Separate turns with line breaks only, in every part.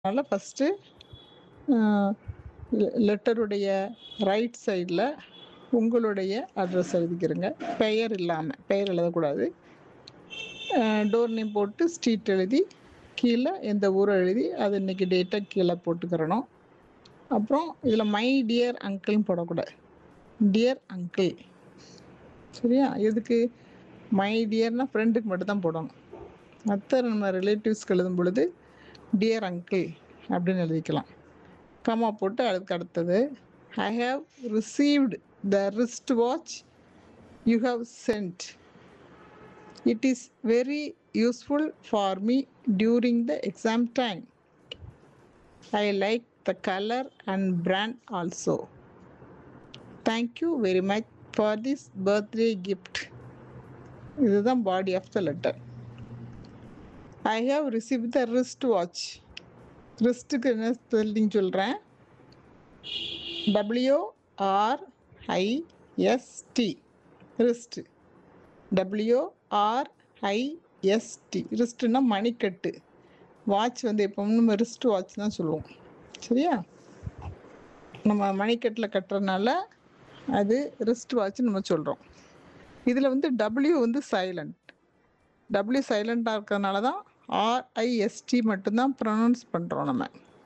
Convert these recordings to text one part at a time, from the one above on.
அதனால் first லெட்டருடைய right சைடில் உங்களுடைய அட்ரஸ் எழுதிக்கிறங்க பெயர் இல்லாமல் பெயர் எழுதக்கூடாது டோர் நேம் போட்டு ஸ்ட்ரீட் எழுதி கீழே எந்த ஊரை எழுதி அது இன்னைக்கு டேட்டை கீழே போட்டுக்கிறணும் அப்புறம் இதில் மை டியர் அங்கிள்னு போடக்கூடாது டியர் அங்கிள் சரியா எதுக்கு மை டியர்னா ஃப்ரெண்டுக்கு மட்டும் தான் போடணும் மற்ற நம்ம ரிலேட்டிவ்ஸ்க்கு எழுதும் பொழுது டியர் அங்கிள் அப்படின்னு எழுதிக்கலாம் கமா போட்டு அதுக்கு அடுத்தது I have received the wrist watch you have sent it is very useful for me during the exam time I like the colour and brand also thank you very much for this birthday gift இதுதான் body of the letter I have receive the wrist watch ரிஸ்ட்டுக்கு என்ன spelling சொல்கிறேன் டபிள்யூஆர்ஐஎஸ்டி wrist டபிள்யூஆர்ஐஎஸ்டி ரிஸ்ட்டுனா மணிக்கட்டு watch வந்து எப்பவும் நம்ம wrist watch தான் சொல்லுவோம் சரியா நம்ம மணிக்கட்டில் கட்டுறதுனால அது ரிஸ்ட் வாட்ச் நம்ம சொல்கிறோம் இதில் வந்து டபிள்யூ வந்து சைலண்ட் டபிள்யூ சைலண்ட்டாக இருக்கிறதுனால தான் ஆர்ஐஎஸ்டி மட்டும்தான் ப்ரொனவுன்ஸ் பண்ணுறோம் நம்ம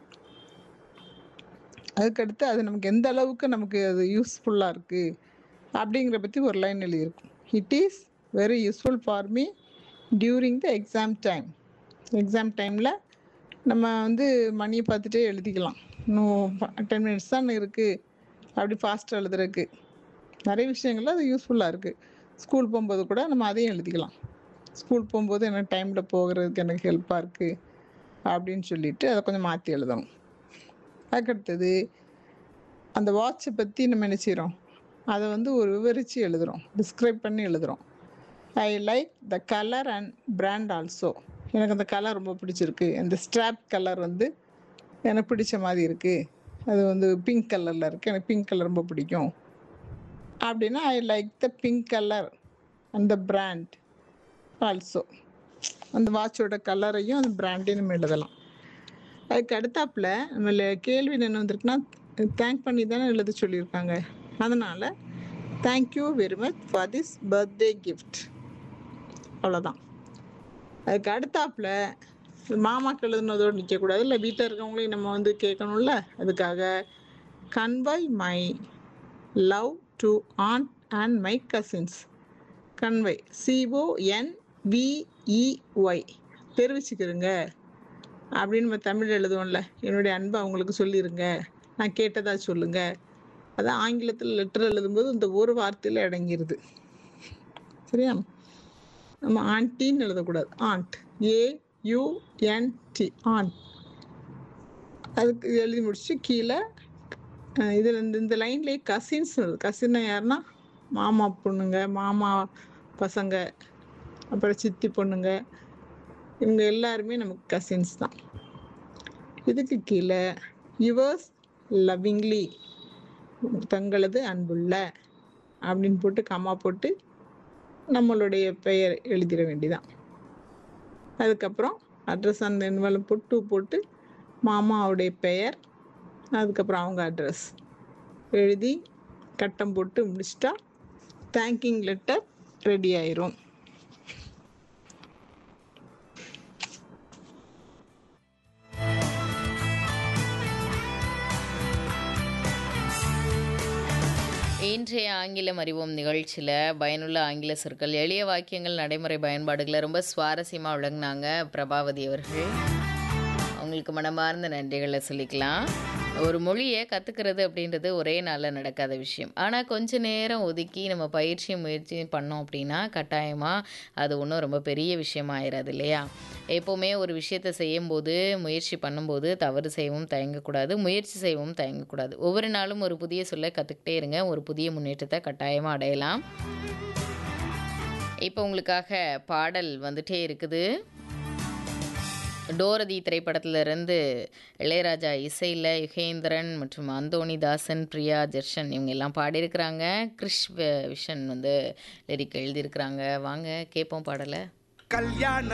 அதுக்கடுத்து அது நமக்கு எந்த அளவுக்கு நமக்கு அது யூஸ்ஃபுல்லாக இருக்குது அப்படிங்கிற பற்றி ஒரு லைன் எழுதியிருக்கும் it is very useful for me during the exam time exam டைமில் நம்ம வந்து மணியை பார்த்துட்டே எழுதிக்கலாம் இன்னும் டென் மினிட்ஸ் தான் இருக்குது அப்படி ஃபாஸ்ட்டாக எழுதுறதுக்கு நிறைய விஷயங்கள்ல அது யூஸ்ஃபுல்லாக இருக்குது ஸ்கூல் போகும்போது கூட நம்ம அதையும் எழுதிக்கலாம் ஸ்கூல் போகும்போது எனக்கு டைமில் போகிறதுக்கு எனக்கு ஹெல்ப்பாக இருக்குது அப்படின்னு சொல்லிட்டு அதை கொஞ்சம் மாற்றி எழுதணும் அதுக்கடுத்தது அந்த வாட்சை பற்றி நம்ம என்ன செய்கிறோம் அதை வந்து ஒரு விவரித்து எழுதுகிறோம் டிஸ்கிரைப் பண்ணி எழுதுகிறோம் I like the colour and brand also எனக்கு அந்த கலர் ரொம்ப பிடிச்சிருக்கு அந்த ஸ்ட்ராப் கலர் வந்து எனக்கு பிடிச்ச மாதிரி இருக்குது அது வந்து பிங்க் கலரில் இருக்குது எனக்கு பிங்க் கலர் ரொம்ப பிடிக்கும் அப்படின்னா I like the pink colour அந்த பிராண்ட் ஆல்சோ அந்த வாட்சோட கலரையும் அந்த பிராண்டையும் நம்ம எழுதலாம் அதுக்கு அடுத்தாப்புல நம்ம கேள்வி என்ன வந்திருக்குன்னா தேங்க் பண்ணி தானே எழுத சொல்லியிருக்காங்க அதனால் thank you very much for this birthday gift அவ்வளோதான் அதுக்கு அடுத்தாப்புல மாமாக்கு எழுதுனதோடு நிற்கக்கூடாது இல்லை வீட்டில் இருக்கவங்களையும் நம்ம வந்து கேட்கணும்ல அதுக்காக convey my love to aunt and my cousins convey C O N V E Y தெரிவிச்சுக்கிறங்க அப்படின்னு நம்ம தமிழ் எழுதுவோம்ல என்னுடைய அன்பை அவங்களுக்கு சொல்லிடுங்க நான் கேட்டதா சொல்லுங்க அதான் ஆங்கிலத்தில் லெட்டர் எழுதும்போது இந்த ஒரு வார்த்தையில் அடங்கிடுது சரியா நம்ம ஆண்டின்னு எழுதக்கூடாது ஆண்ட் ஏ யூஎன்டி ஆண்ட் அதுக்கு எழுதி முடிச்சு கீழே இதில் இந்த இந்த லைன்லேயே கசின்ஸ் கசின்னா யாருன்னா மாமா பொண்ணுங்க மாமா பசங்க அப்புறம் சித்தி பொண்ணுங்க இவங்க எல்லாருமே நமக்கு கசின்ஸ் தான் இதுக்கு கீழே யுவர்ஸ் லவ்விங்லி தங்களது அன்புள்ள அப்படின்னு போட்டு கம்மா போட்டு நம்மளுடைய பெயர் எழுதிட வேண்டிதான் அதுக்கப்புறம் அட்ரஸ் அந்த என்வலம் பொட்டு போட்டு மாமாவுடைய பெயர் அதுக்கப்புறம் அவங்க அட்ரஸ் எழுதி கட்டம் போட்டு முடிச்சிட்டா தேங்கிங் லெட்டர் ரெடி ஆயிரும்
இன்றைய ஆங்கிலம் அறிவோம் நிகழ்ச்சியில் பயனுள்ள ஆங்கில சொற்கள் எளிய வாக்கியங்கள் நடைமுறை பயன்பாடுகளை ரொம்ப சுவாரஸ்யமாக விளங்கினாங்க பிரபாவதி அவர்கள் அவங்களுக்கு மனமார்ந்த நன்றிகளை சொல்லிக்கலாம் ஒரு மொழியை கற்றுக்கிறது அப்படின்றது ஒரே நாளில் நடக்காத விஷயம் ஆனால் கொஞ்ச நேரம் ஒதுக்கி நம்ம பயிற்சியும் முயற்சியும் பண்ணோம் அப்படின்னா கட்டாயமாக அது ஒன்றும் ரொம்ப பெரிய விஷயமா ஆயிடாது இல்லையா எப்போவுமே ஒரு விஷயத்தை செய்யும்போது முயற்சி பண்ணும்போது தவறு செய்யவும் தயங்கக்கூடாது முயற்சி செய்யவும் தயங்கக்கூடாது ஒவ்வொரு நாளும் ஒரு புதிய சொல்ல கற்றுக்கிட்டே இருங்க ஒரு புதிய முன்னேற்றத்தை கட்டாயமாக அடையலாம் இப்போ உங்களுக்காக பாடல் வந்துட்டே இருக்குது டோரதி திரைப்படத்திலிருந்து இளையராஜா இசையில் யுகேந்திரன் மற்றும் அந்தோணி தாசன் பிரியா ஜெர்ஷன் இவங்க எல்லாம் பாடியிருக்கிறாங்க கிறிஷ் விஷன் வந்து லிரிக் எழுதியிருக்கிறாங்க வாங்க கேட்போம் பாடலை
கல்யாண